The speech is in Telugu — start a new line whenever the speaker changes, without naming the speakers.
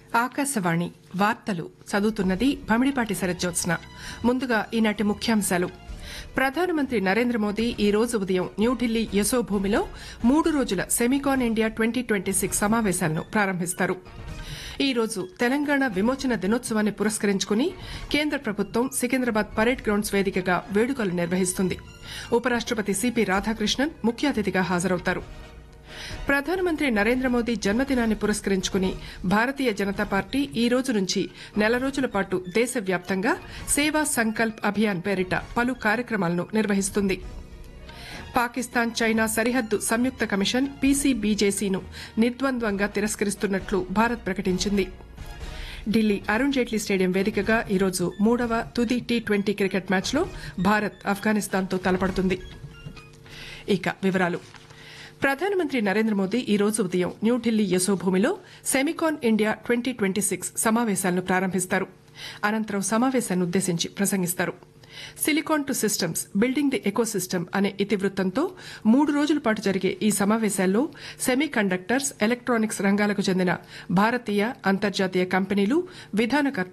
ఆకాశవాణి వార్తలు చదువుతున్నది భమిడిపాటి శరజ్జోత్స్న ముందుగా ఈనాటి ముఖ్యాంశాలు ప్రధానమంత్రి నరేంద్ర మోదీ ఈ రోజు ఉదయం న్యూఢిల్లీ యశోభూమిలో మూడు రోజుల Semicon India twenty twenty six సమావేశాలను ప్రారంభిస్తారు ఈ రోజు తెలంగాణ విమోచన దినోత్సవాన్ని పురస్కరించుకుని కేంద్ర ప్రభుత్వం సికింద్రాబాద్ పరేడ్ గ్రౌండ్స్ వేదికగా వేడుకలు నిర్వహిస్తుంది ఉపరాష్టపతి సిపి రాధాకృష్ణన్ ముఖ్య అతిథిగా హాజరవుతారు ప్రధానమంత్రి నరేంద్ర మోదీ జన్మదినాన్ని పురస్కరించుకుని భారతీయ జనతా పార్టీ ఈ రోజు నుంచి నెల రోజుల పాటు దేశవ్యాప్తంగా సేవా సంకల్ప్ అభియాన్ పేరిట పలు కార్యక్రమాలను నిర్వహిస్తుంది పాకిస్తాన్ చైనా సరిహద్దు సంయుక్త కమిషన్ పీసీబీజేసీను నిర్ద్వంద్వంగా తిరస్కరిస్తున్నట్లు భారత్ ప్రకటించింది ఢిల్లీ అరుణ్ జైట్లీ స్టేడియం వేదికగా ఈరోజు మూడవ తుది టీ ట్వంటీ క్రికెట్ మ్యాచ్లో భారత్ ఆఫ్ఘనిస్తాన్తో తలపడుతుంది ఇక వివరాలు ప్రధానమంత్రి నరేంద్ర మోదీ ఈ రోజు ఉదయం న్యూఢిల్లీ యశోభూమిలో Semicon India twenty twenty six సమావేశాలను ప్రారంభిస్తారు అనంతరం సమావేశాన్ని ఉద్దేశించి ప్రసంగిస్తారు silicon to systems building the ecosystem అనే ఇతివృత్తంతో మూడు రోజుల పాటు జరిగే ఈ సమావేశాల్లో సెమీ కండక్టర్స్ ఎలక్ట్రానిక్స్ రంగాలకు చెందిన భారతీయ అంతర్జాతీయ కంపెనీలు విధానకర్తలు